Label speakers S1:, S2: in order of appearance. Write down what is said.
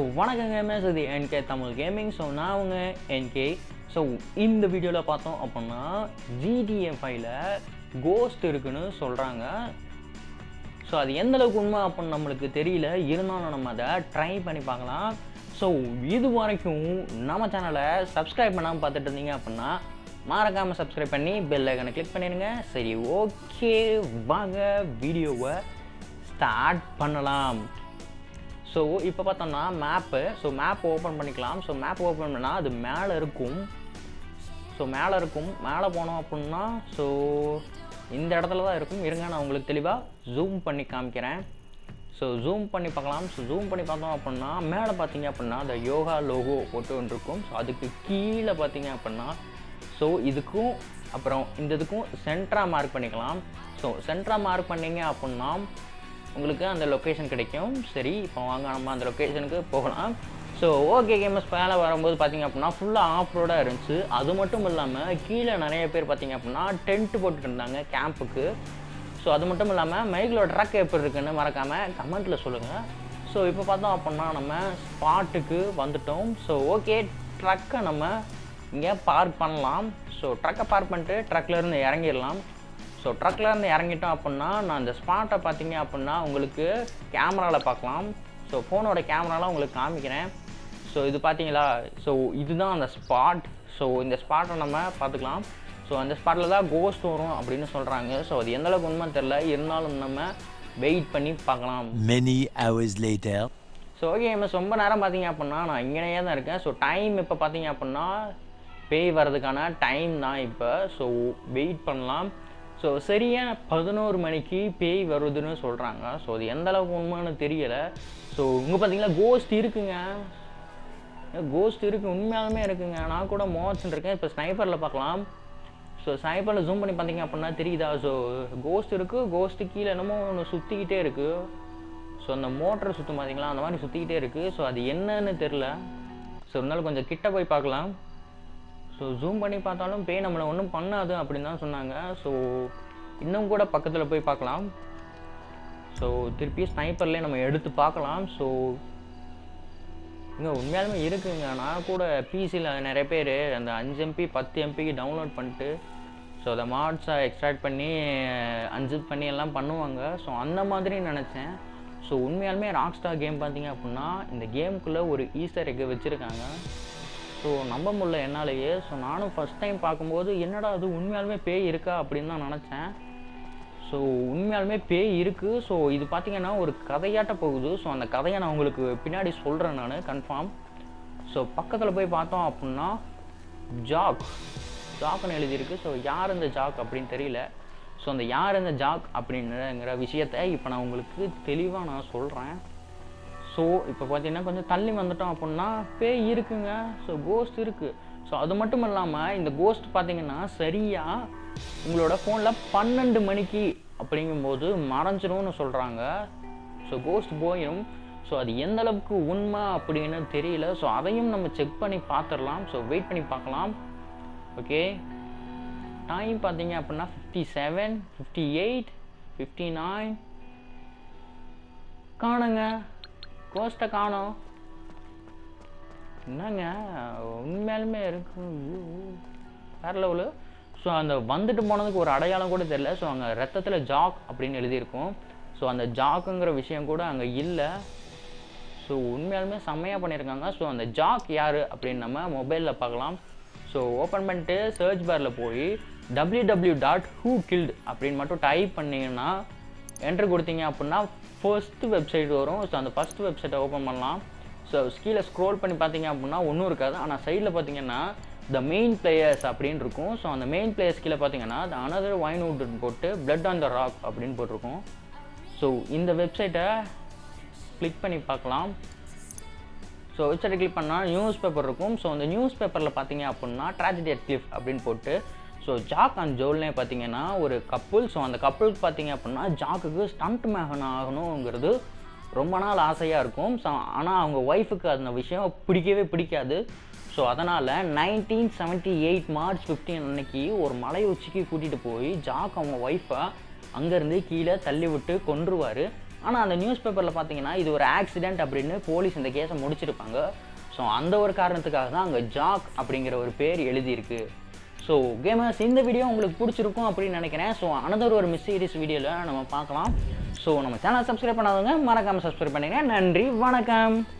S1: வணக்கம் கேமர்ஸ் இது என்கே Tamil gaming so நான் அவங்க என்கே ஸோ இந்த வீடியோவில் பார்த்தோம் அப்படின்னா ஜிடிஏ ஃபைவ்ல கோஸ்ட் இருக்குன்னு சொல்கிறாங்க ஸோ அது எந்த அளவுக்கு உண்மை அப்படின்னு நம்மளுக்கு தெரியல இருந்தாலும் நம்ம அதை ட்ரை பண்ணி பார்க்கலாம் ஸோ இது வரைக்கும் நம்ம சேனலை சப்ஸ்கிரைப் பண்ணாமல் பார்த்துட்டு இருந்தீங்க அப்படின்னா மறக்காமல் சப்ஸ்கிரைப் பண்ணி பெல் ஐக்கனை கிளிக் பண்ணிடுங்க சரி ஓகே வாங்க வீடியோவை ஸ்டார்ட் பண்ணலாம் ஸோ இப்போ பார்த்தோம்னா மேப்பு ஸோ மேப் ஓப்பன் பண்ணிக்கலாம் ஸோ மேப் ஓப்பன் பண்ணால் அது மேலே இருக்கும் ஸோ மேலே இருக்கும் மேலே போனோம் அப்படின்னா ஸோ இந்த இடத்துல தான் இருக்கும் இருங்க நான் உங்களுக்கு தெளிவாக ஜூம் பண்ணி காமிக்கிறேன் ஸோ ஜூம் பண்ணி பார்க்கலாம் ஸோ ஜூம் பண்ணி பார்த்தோம் அப்படின்னா மேலே பார்த்தீங்க அப்படின்னா அந்த யோகா லோகோ போட்டு ஒன்று இருக்கும் ஸோ அதுக்கு கீழே பார்த்தீங்க அப்படின்னா ஸோ இதுக்கும் அப்புறம் இந்த இதுக்கும் சென்டராக மார்க் பண்ணிக்கலாம் ஸோ சென்டராக மார்க் பண்ணீங்க அப்படின்னா உங்களுக்கு அந்த லொக்கேஷன் கிடைக்கும் சரி இப்போ வாங்க நம்ம அந்த லொக்கேஷனுக்கு போகலாம் ஸோ ஓகே கேமஸ் மேலே வரும்போது பார்த்தீங்க அப்படின்னா ஃபுல்லாக ஆஃப் ரோடாக இருந்துச்சு அது மட்டும் இல்லாமல் கீழே நிறைய பேர் பார்த்தீங்க அப்படின்னா டென்ட் போட்டுட்டு இருந்தாங்க கேம்புக்கு ஸோ அது மட்டும் இல்லாமல் மைக்கிலோட ட்ரக் எப்படி இருக்குன்னு மறக்காமல் கமெண்ட்டில் சொல்லுங்கள் ஸோ இப்போ பார்த்தோம் அப்படின்னா நம்ம ஸ்பாட்டுக்கு வந்துட்டோம் ஸோ ஓகே ட்ரக்கை நம்ம இங்கே பார்க் பண்ணலாம் ஸோ ட்ரக்கை பார்க் பண்ணிட்டு ட்ரக்லேருந்து இறங்கிடலாம் ஸோ ட்ரக்லேருந்து இறங்கிட்டோம் அப்படின்னா நான் அந்த ஸ்பாட்டை பார்த்தீங்க அப்படின்னா உங்களுக்கு கேமராவில் பார்க்கலாம் ஸோ ஃபோனோட கேமராலாம் உங்களுக்கு காமிக்கிறேன் ஸோ இது பார்த்தீங்களா ஸோ இதுதான் அந்த ஸ்பாட் ஸோ இந்த ஸ்பாட்டை நம்ம பார்த்துக்கலாம் ஸோ அந்த ஸ்பாட்டில் தான் கோஸ்ட் வரும் அப்படின்னு சொல்கிறாங்க ஸோ அது எந்த அளவுக்கு உண்மை தெரில இருந்தாலும் நம்ம வெயிட் பண்ணி பார்க்கலாம்
S2: Many hours later.
S1: So okay MS ரொம்ப நேரம் பார்த்தீங்க அப்படின்னா நான் இங்கேயே தான் இருக்கேன் ஸோ டைம் இப்போ பார்த்தீங்க அப்படின்னா பேய் வர்றதுக்கான டைம் தான் இப்போ ஸோ வெயிட் பண்ணலாம் ஸோ சரியாக பதினோரு மணிக்கு பேய் வருதுன்னு சொல்கிறாங்க ஸோ அது எந்த அளவுக்கு உண்மைன்னு தெரியலை ஸோ இங்கே பார்த்தீங்களா கோஸ்ட் இருக்குங்க கோஸ்ட் இருக்குது உண்மையாலுமே இருக்குங்க நான் கூட மோச்சுன்னு இருக்கேன் இப்போ ஸ்னைப்பரில் பார்க்கலாம் ஸோ ஸ்னைப்பரில் ஜூம் பண்ணி பார்த்தீங்க அப்படின்னா தெரியுதா ஸோ கோஸ்ட் இருக்குது கோஸ்ட்டு கீழே என்னமோ ஒன்று சுற்றிக்கிட்டே இருக்குது ஸோ அந்த மோட்டரை சுற்றும் பார்த்தீங்களா அந்த மாதிரி சுற்றிக்கிட்டே இருக்குது ஸோ அது என்னன்னு தெரில ஸோ இருந்தாலும் கொஞ்சம் கிட்ட போய் பார்க்கலாம் ஸோ ஜூம் பண்ணி பார்த்தாலும் பேய் நம்மளை ஒன்றும் பண்ணாது அப்படின்னு தான் சொன்னாங்க ஸோ இன்னும் கூட பக்கத்தில் போய் பார்க்கலாம் ஸோ திருப்பி ஸ்னைப்பர்லேயே நம்ம எடுத்து பார்க்கலாம் ஸோ இங்கே உண்மையாலுமே இருக்குங்க நான் கூட பிசியில் நிறைய பேர் அந்த அஞ்சு எம்பி பத்து எம்பிக்கு டவுன்லோட் பண்ணிட்டு ஸோ அதை மாட்ஸை எக்ஸ்ட்ராக்ட் பண்ணி அஞ்சு பண்ணி எல்லாம் பண்ணுவாங்க ஸோ அந்த மாதிரி நினச்சேன் ஸோ உண்மையாலுமே ராக் ஸ்டார் கேம் பார்த்தீங்க அப்படின்னா இந்த கேமுக்குள்ளே ஒரு ஈஸ்டர் எக்கு வச்சுருக்காங்க ஸோ நம்ப முடியல என்னாலேயே ஸோ நானும் ஃபஸ்ட் டைம் பார்க்கும்போது என்னடா அது உண்மையாலுமே பேய் இருக்கா அப்படின்னு தான் நினச்சேன் ஸோ உண்மையாலுமே பேய் இருக்குது ஸோ இது பார்த்தீங்கன்னா ஒரு கதையாட்ட போகுது ஸோ அந்த கதையை நான் உங்களுக்கு பின்னாடி சொல்கிறேன் நான் கன்ஃபார்ம் ஸோ பக்கத்தில் போய் பார்த்தோம் அப்படின்னா ஜாக் ஜாக்னு எழுதியிருக்கு ஸோ யார் இந்த ஜாக் அப்படின்னு தெரியல ஸோ அந்த யார் இந்த ஜாக் அப்படிங்கிற விஷயத்த இப்போ நான் உங்களுக்கு தெளிவாக நான் சொல்கிறேன் ஸோ இப்போ பார்த்தீங்கன்னா கொஞ்சம் தள்ளி வந்துட்டோம் அப்படின்னா பேய் இருக்குங்க ஸோ கோஸ்ட் இருக்குது ஸோ அது மட்டும் இல்லாமல் இந்த கோஸ்ட் பார்த்தீங்கன்னா சரியாக உங்களோட ஃபோனில் பன்னெண்டு மணிக்கு அப்படிங்கும்போது மறைஞ்சிரும்னு சொல்கிறாங்க ஸோ கோஸ்ட் போயிடும் ஸோ அது எந்த அளவுக்கு உண்மை அப்படின்னு தெரியல ஸோ அதையும் நம்ம செக் பண்ணி பார்த்துடலாம் ஸோ வெயிட் பண்ணி பார்க்கலாம் ஓகே டைம் பார்த்தீங்க அப்படின்னா fifty seven fifty eight fifty nine காணுங்க கோஸ்ட்டை காணோம் என்னங்க உண்மையாலுமே இருக்கு ஐயோ, வேற லெவலு ஸோ அந்த வந்துட்டு போனதுக்கு ஒரு அடையாளம் கூட தெரியல ஸோ அங்கே ரத்தத்தில் ஜாக் அப்படின்னு எழுதியிருக்கும் ஸோ அந்த ஜாக்குங்கிற விஷயம் கூட அங்கே இல்லை ஸோ உண்மையாலுமே செம்மையாக பண்ணியிருக்காங்க ஸோ அந்த ஜாக் யார் அப்படின்னு நம்ம மொபைலில் பார்க்கலாம் ஸோ ஓப்பன் பண்ணிட்டு சர்ச் பாரில் போய் W W dot who killed அப்படின்னு மட்டும் டைப் பண்ணிங்கன்னா என்ட்ரு கொடுத்தீங்க அப்படின்னா ஃபர்ஸ்ட் வெப்சைட் வரும் ஸோ அந்த ஃபர்ஸ்ட் வெப்சைட்டை ஓப்பன் பண்ணலாம் ஸோ கீழே ஸ்க்ரோல் பண்ணி பார்த்தீங்க அப்படின்னா ஒன்றும் இருக்காது ஆனால் சைடில் பார்த்தீங்கன்னா த மெயின் பிளேயர்ஸ் அப்படின்னு இருக்கும் ஸோ அந்த மெயின் பிளேயர்ஸ் கீழே பார்த்தீங்கன்னா த அனதர் வைன்வுட் போட்டு பிளட் ஆன் த ராக் அப்படின்னு போட்டிருக்கும் ஸோ இந்த வெப்சைட்டை கிளிக் பண்ணி பார்க்கலாம் ஸோ வெப்சைட்டை கிளிக் பண்ணால் நியூஸ் பேப்பர் இருக்கும் ஸோ அந்த நியூஸ் பேப்பரில் பார்த்தீங்க அப்படின்னா ட்ராஜடி அட் கிளிஃப் அப்படின்னு போட்டு ஸோ ஜாக் அண்ட் ஜோல்னே பார்த்தீங்கன்னா ஒரு கப்புள் ஸோ அந்த கப்புளுக்கு பார்த்தீங்க அப்படின்னா ஜாக்குக்கு ஸ்டண்ட் மேகன் ஆகணுங்கிறது ரொம்ப நாள் ஆசையாக இருக்கும் ஸோ ஆனால் அவங்க ஒய்ஃபுக்கு அந்த விஷயம் பிடிக்கவே பிடிக்காது ஸோ அதனால் nineteen seventy eight March fifteen அன்னைக்கு ஒரு மலை உச்சிக்கு கூட்டிகிட்டு போய் ஜாக் அவங்க ஒய்ஃபை அங்கேருந்து கீழே தள்ளி விட்டு கொன்றுவார் ஆனால் அந்த நியூஸ் பேப்பரில் பார்த்தீங்கன்னா இது ஒரு ஆக்சிடென்ட் அப்படின்னு போலீஸ் இந்த கேஸை முடிச்சிருப்பாங்க ஸோ அந்த ஒரு காரணத்துக்காக தான் அங்கே ஜாக் அப்படிங்கிற ஒரு பேர் எழுதியிருக்கு ஸோ கேமர்ஸ் இந்த வீடியோ உங்களுக்கு பிடிச்சிருக்கும் அப்படின்னு நினைக்கிறேன் ஸோ அனதர் ஒரு மிஸ் சீரிஸ் வீடியோவில் நம்ம பார்க்கலாம் ஸோ நம்ம சேனல் சப்ஸ்கிரைப் பண்ணாதவங்க மறக்காமல் சப்ஸ்கிரைப் பண்ணிடுங்க நன்றி வணக்கம்